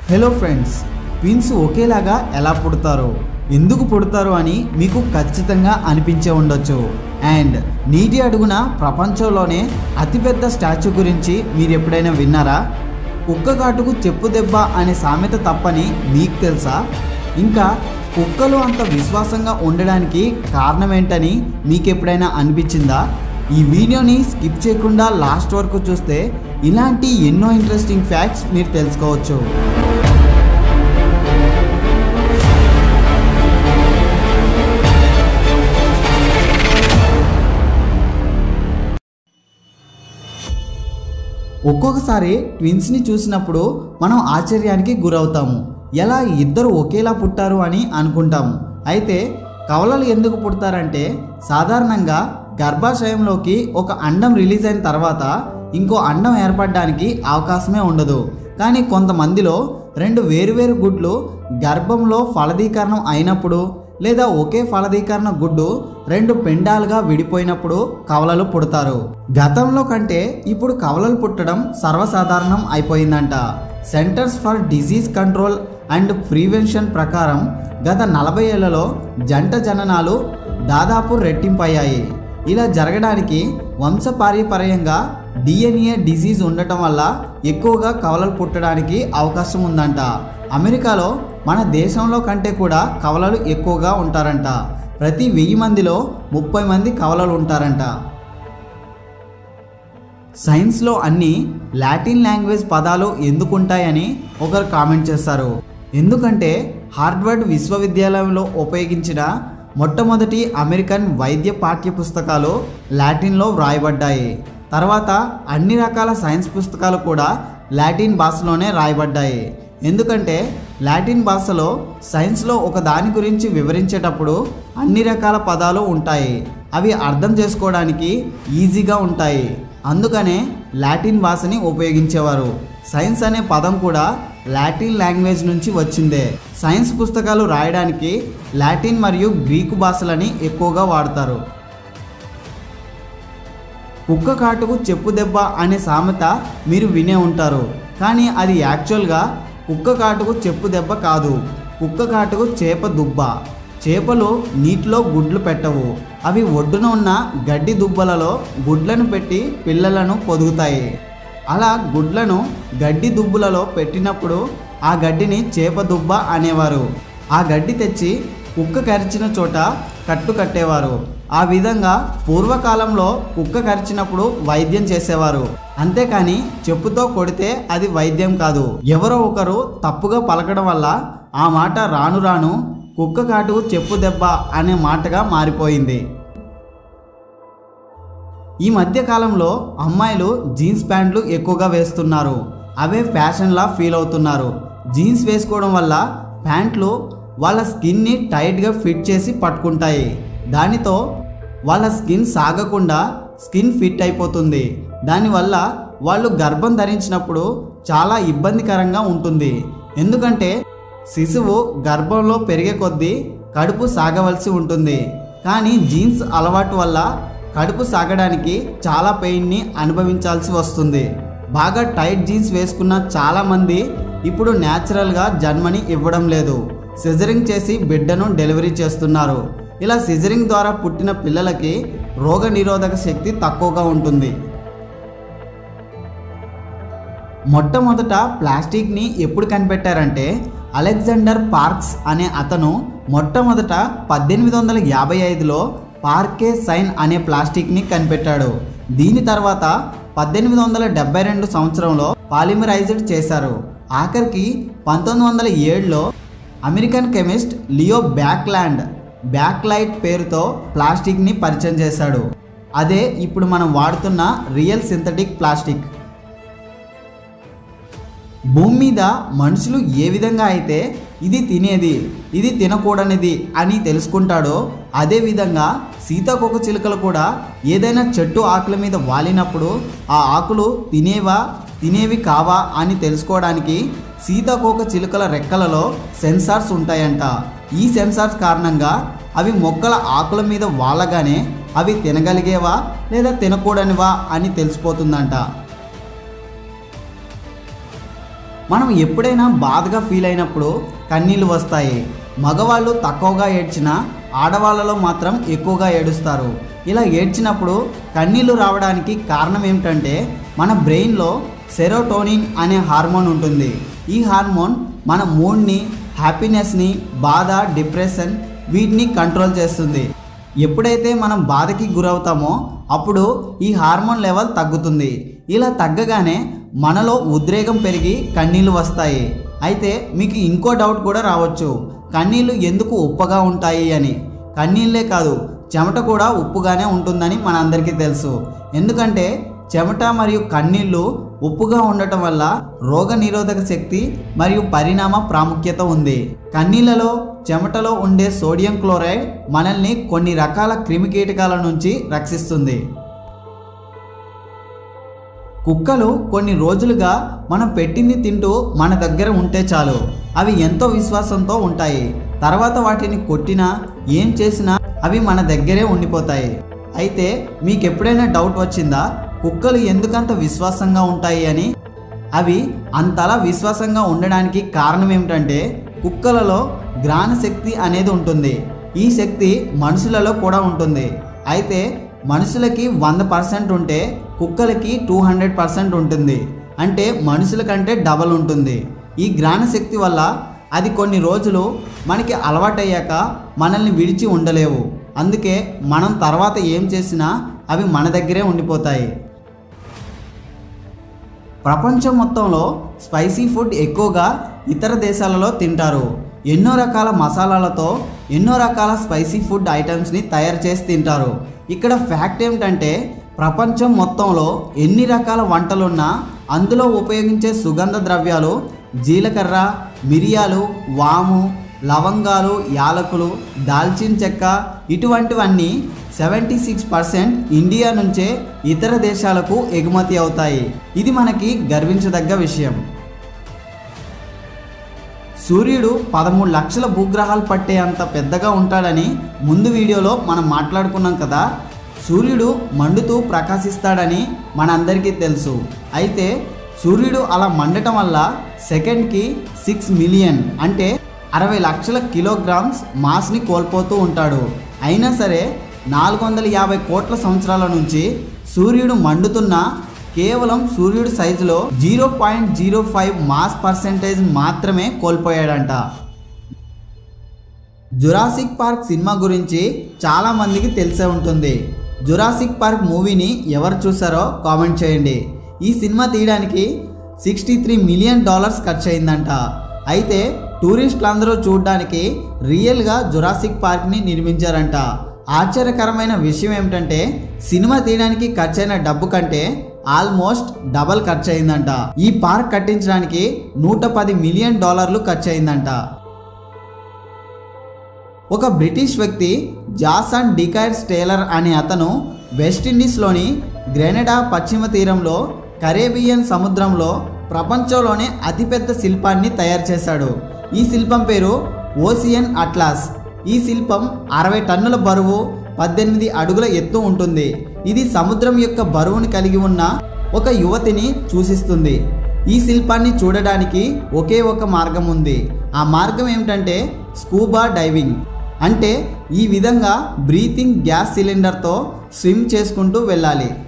hello friends twins ఒకేలాగా ఎలా పుడతారు ఎందుకు పుడతారు అని మీకు ఖచ్చితంగా అనిపించే ఉండొచ్చు అండ్ నీటి అడుగున ప్రపంచంలోనే అతిపెద్ద స్టాచ్యూ గురించి మీరు ఎప్పుడైనా విన్నారా కుక్క కాటుకు చెప్పు దెబ్బ అనే సామెత తప్పని మీకు తెలుసా ఇంకా కుక్కలు అంత విశ్వాసంగా ఉండడానికి కారణం ఏంటని మీకు ఎప్పుడైనా అనిపించిందా ఈ వీడియోని స్కిప్ చేయకుండా లాస్ట్ వరకు చూస్తే ఇలాంటి ఎన్నో ఇంట్రెస్టింగ్ ఫ్యాక్ట్స్ మీరు తెలుసుకోవచ్చు ఒక్కొక్కసారి ట్విన్స్ని చూసినప్పుడు మనం ఆశ్చర్యానికి గురవుతాము ఎలా ఇద్దరు ఒకేలా పుట్టారు అని అనుకుంటాము అయితే కవలలు ఎందుకు పుడతారంటే సాధారణంగా గర్భాశయంలోకి ఒక అండం రిలీజ్ అయిన తర్వాత ఇంకో అండం ఏర్పడడానికి అవకాశమే ఉండదు కానీ కొంతమందిలో రెండు వేరువేరు గుడ్లు గర్భంలో ఫలదీకరణం అయినప్పుడు లేదా ఒకే ఫలదీకరణ గుడ్డు రెండు పెండాలుగా విడిపోయినప్పుడు కవలలు పుడతారు గతంలో కంటే ఇప్పుడు కవలలు పుట్టడం సర్వసాధారణం అయిపోయిందంట Centers for Disease Control and Prevention ప్రకారం గత నలభై ఏళ్లలో జంట జననాలు దాదాపు రెట్టింపయ్యాయి ఇలా జరగడానికి వంశపార్యపర్యంగా డిఎన్ఏ డిసీజ్ ఉండటం వల్ల ఎక్కువగా కవలలు పుట్టడానికి అవకాశం ఉందంట అమెరికాలో మన దేశంలో కంటే కూడా కవలలు ఎక్కువగా ఉంటారంట ప్రతి వెయ్యి మందిలో ముప్పై మంది కవలలు ఉంటారంట సైన్స్లో అన్ని లాటిన్ లాంగ్వేజ్ పదాలు ఎందుకుంటాయని ఒకరు కామెంట్ చేస్తారు ఎందుకంటే హార్డ్వర్డ్ విశ్వవిద్యాలయంలో ఉపయోగించిన మొట్టమొదటి అమెరికన్ వైద్య పాఠ్య పుస్తకాలు లాటిన్లో వ్రాయబడ్డాయి తర్వాత అన్ని రకాల సైన్స్ పుస్తకాలు కూడా లాటిన్ భాషలోనే రాయబడ్డాయి ఎందుకంటే లాటిన్ భాషలో సైన్స్లో ఒక దాని గురించి వివరించేటప్పుడు అన్ని రకాల పదాలు ఉంటాయి అవి అర్థం చేసుకోవడానికి ఈజీగా ఉంటాయి అందుకనే లాటిన్ భాషని ఉపయోగించేవారు సైన్స్ అనే పదం కూడా లాటిన్ లాంగ్వేజ్ నుంచి వచ్చిందే సైన్స్ పుస్తకాలు రాయడానికి లాటిన్ మరియు గ్రీకు భాషలని ఎక్కువగా వాడతారు కుక్క కాటుకు చెప్పు దెబ్బ అనే సామెత మీరు వినే ఉంటారు కానీ అది యాక్చువల్గా కుక్క కాటుకు చెప్పు దెబ్బ కాదు కుక్క కాటుకు చేప దుబ్బ చేపలు నీటిలో గుడ్లు పెట్టవు అవి ఒడ్డున ఉన్న గడ్డి దుబ్బలలో గుడ్లను పెట్టి పిల్లలను పొదుగుతాయి అలా గుడ్లను గడ్డి దుబ్బులలో పెట్టినప్పుడు ఆ గడ్డిని చేప దుబ్బ అనేవారు ఆ గడ్డి తెచ్చి కుక్క కరిచిన చోట కట్టు కట్టేవారు ఆ విధంగా పూర్వకాలంలో కుక్క కరిచినప్పుడు వైద్యం చేసేవారు అంతేకాని చెప్పుతో కొడితే అది వైద్యం కాదు ఎవరో ఒకరు తప్పుగా పలకడం వల్ల ఆ మాట రాను రాను కుక్క కాటు చెప్పు దెబ్బ అనే మాటగా మారిపోయింది ఈ మధ్య కాలంలో అమ్మాయిలు జీన్స్ ప్యాంట్లు ఎక్కువగా వేస్తున్నారు అవే ఫ్యాషన్లా ఫీల్ అవుతున్నారు జీన్స్ వేసుకోవడం వల్ల ప్యాంట్లు వాళ్ళ స్కిన్ని టైట్గా ఫిట్ చేసి పట్టుకుంటాయి దానితో వాళ్ళ స్కిన్ సాగకుండా స్కిన్ ఫిట్ అయిపోతుంది దానివల్ల వాళ్ళు గర్భం ధరించినప్పుడు చాలా ఇబ్బందికరంగా ఉంటుంది ఎందుకంటే శిశువు గర్భంలో పెరిగే కొద్దీ కడుపు సాగవలసి ఉంటుంది కానీ జీన్స్ అలవాటు వల్ల కడుపు సాగడానికి చాలా పెయిన్ని అనుభవించాల్సి వస్తుంది బాగా టైట్ జీన్స్ వేసుకున్న చాలామంది ఇప్పుడు న్యాచురల్గా జన్మని ఇవ్వడం లేదు సిజరింగ్ చేసి బిడ్డను డెలివరీ చేస్తున్నారు ఇలా సిజరింగ్ ద్వారా పుట్టిన పిల్లలకి రోగ నిరోధక శక్తి తక్కువగా ఉంటుంది మొట్టమొదట ప్లాస్టిక్ని ఎప్పుడు కనిపెట్టారంటే అలెగ్జాండర్ పార్క్స్ అనే అతను మొట్టమొదట పద్దెనిమిది వందల యాభై ఐదులో పార్కే సైన్ అనే ప్లాస్టిక్ని కనిపెట్టాడు దీని తర్వాత పద్దెనిమిది వందల డెబ్బై రెండు సంవత్సరంలో పాలిమరైజ్డ్ చేశారు ఆఖరికి పంతొమ్మిది వందల ఏడులో American chemist Leo Baekeland Bakelite పేరుతో ప్లాస్టిక్ని పరిచయం చేశాడు అదే ఇప్పుడు మనం వాడుతున్న రియల్ సింథటిక్ ప్లాస్టిక్ భూమి మీద మనుషులు ఏ విధంగా అయితే ఇది తినేది ఇది తినకూడనిది అని తెలుసుకుంటాడో అదేవిధంగా సీతాకోక చిలుకలు కూడా ఏదైనా చెట్టు ఆకుల మీద వాలినప్పుడు ఆ ఆకులు తినేవా తినేవి కావా అని తెలుసుకోవడానికి సీతాకోక చిలుకల రెక్కలలో సెన్సార్స్ ఉంటాయంట ఈ సెన్సార్స్ కారణంగా అవి మొక్కల ఆకుల మీద వాలగానే అవి తినగలిగేవా లేదా తినకూడనివా అని తెలిసిపోతుందంట మనం ఎప్పుడైనా బాధగా ఫీల్ అయినప్పుడు కన్నీళ్ళు వస్తాయి మగవాళ్ళు తక్కువగా ఏడ్చినా ఆడవాళ్ళలో మాత్రం ఎక్కువగా ఏడుస్తారు ఇలా ఏడ్చినప్పుడు కన్నీళ్ళు రావడానికి కారణం ఏమిటంటే మన బ్రెయిన్లో సెరోటోనిన్ అనే హార్మోన్ ఉంటుంది ఈ హార్మోన్ మన మూడ్ని హ్యాపీనెస్ని బాధ డిప్రెషన్ వీటిని కంట్రోల్ చేస్తుంది ఎప్పుడైతే మనం బాధకి గురవుతామో అప్పుడు ఈ హార్మోన్ లెవెల్ తగ్గుతుంది ఇలా తగ్గగానే మనలో ఉద్రేకం పెరిగి కన్నీళ్ళు వస్తాయి అయితే మీకు ఇంకో డౌట్ కూడా రావచ్చు కన్నీళ్ళు ఎందుకు ఉప్పగా ఉంటాయి అని కన్నీళ్ళే కాదు చెమట కూడా ఉప్పుగానే ఉంటుందని మనందరికీ తెలుసు ఎందుకంటే చెమట మరియు కన్నీళ్ళు ఉప్పుగా ఉండటం వల్ల రోగ నిరోధక శక్తి మరియు పరిణామ ప్రాముఖ్యత ఉంది కన్నీళ్లలో చెమటలో ఉండే సోడియం క్లోరైడ్ మనల్ని కొన్ని రకాల క్రిమికీటకాల నుంచి రక్షిస్తుంది కుక్కలు కొన్ని రోజులుగా మనం పెట్టింది తింటూ మన దగ్గర ఉంటే చాలు అవి ఎంతో విశ్వాసంతో ఉంటాయి తర్వాత వాటిని కొట్టినా ఏం చేసినా అవి మన దగ్గరే ఉండిపోతాయి అయితే మీకు ఎప్పుడైనా డౌట్ వచ్చిందా కుక్కలు ఎందుకంత విశ్వాసంగా ఉంటాయి అని అవి అంతలా విశ్వాసంగా ఉండడానికి కారణం ఏమిటంటే కుక్కలలో గ్రహణ శక్తి అనేది ఉంటుంది ఈ శక్తి మనుషులలో కూడా ఉంటుంది అయితే మనుషులకి వంద పర్సెంట్ ఉంటే కుక్కలకి టూ హండ్రెడ్ పర్సెంట్ ఉంటుంది అంటే మనుషుల కంటే డబల్ ఉంటుంది ఈ గ్రహణ శక్తి వల్ల అది కొన్ని రోజులు మనకి అలవాటయ్యాక మనల్ని విడిచి ఉండలేవు అందుకే మనం తర్వాత ఏం చేసినా అవి మన దగ్గరే ఉండిపోతాయి ప్రపంచం మొత్తంలో స్పైసీ ఫుడ్ ఎక్కువగా ఇతర దేశాలలో తింటారు ఎన్నో రకాల మసాలాలతో ఎన్నో రకాల స్పైసీ ఫుడ్ ఐటమ్స్ని తయారు చేసి తింటారు ఇక్కడ ఫ్యాక్ట్ ఏమిటంటే ప్రపంచం మొత్తంలో ఎన్ని రకాల వంటలున్నా అందులో ఉపయోగించే సుగంధ ద్రవ్యాలు జీలకర్ర మిరియాలు వాము లవంగాలు యాలకులు దాల్చిన చెక్క ఇటువంటివన్నీ సెవెంటీ సిక్స్ పర్సెంట్ ఇండియా నుంచే ఇతర దేశాలకు ఎగుమతి అవుతాయి ఇది మనకి గర్వించదగ్గ విషయం సూర్యుడు పదమూడు లక్షల భూగ్రహాలు పట్టే అంత పెద్దగా ఉంటాడని ముందు వీడియోలో మనం మాట్లాడుకున్నాం కదా సూర్యుడు మండుతూ ప్రకాశిస్తాడని మనందరికీ తెలుసు అయితే సూర్యుడు అలా మండటం వల్ల సెకండ్కి సిక్స్ మిలియన్ అంటే అరవై లక్షల కిలోగ్రామ్స్ మాస్ని కోల్పోతూ ఉంటాడు అయినా సరే నాలుగు వందల యాభై కోట్ల సంవత్సరాల నుంచి సూర్యుడు మండుతున్న కేవలం సూర్యుడి సైజులో zero point zero five mass percentage మాత్రమే కోల్పోయాడంట జురాసిక్ పార్క్ సినిమా గురించి చాలా మందికి తెలిసే ఉంటుంది జురాసిక్ పార్క్ మూవీని ఎవరు చూసారో కామెంట్ చేయండి ఈ సినిమా తీయడానికి సిక్స్టీ త్రీ మిలియన్ డాలర్స్ ఖర్చు అయిందంట అయితే టూరిస్టులందరూ చూడడానికి రియల్గా జురాసిక్ పార్క్ని నిర్మించారంట ఆశ్చర్యకరమైన విషయం ఏమిటంటే సినిమా తీయడానికి ఖర్చైన డబ్బు కంటే ఆల్మోస్ట్ డబల్ ఖర్చు అయిందంట ఈ పార్క్ కట్టించడానికి నూట పది మిలియన్ డాలర్లు ఖర్చు అయిందంట ఒక బ్రిటిష్ వ్యక్తి జాసన్ డికైర్ స్టేలర్ అనే అతను వెస్టిండీస్లోని గ్రెనడా పశ్చిమ తీరంలో కరేబియన్ సముద్రంలో ప్రపంచంలోనే అతిపెద్ద శిల్పాన్ని తయారు చేశాడు ఈ శిల్పం పేరు ఓసియన్ అట్లాస్ ఈ శిల్పం అరవై టన్నుల బరువు పద్దెనిమిది అడుగుల ఎత్తు ఉంటుంది ఇది సముద్రం యొక్క బరువుని కలిగి ఉన్న ఒక యువతిని సూచిస్తుంది ఈ శిల్పాన్ని చూడడానికి ఒకే ఒక మార్గం ఉంది ఆ మార్గం ఏమిటంటే స్కూబా డైవింగ్ అంటే ఈ విధంగా బ్రీతింగ్ గ్యాస్ సిలిండర్తో స్విమ్ చేసుకుంటూ వెళ్ళాలి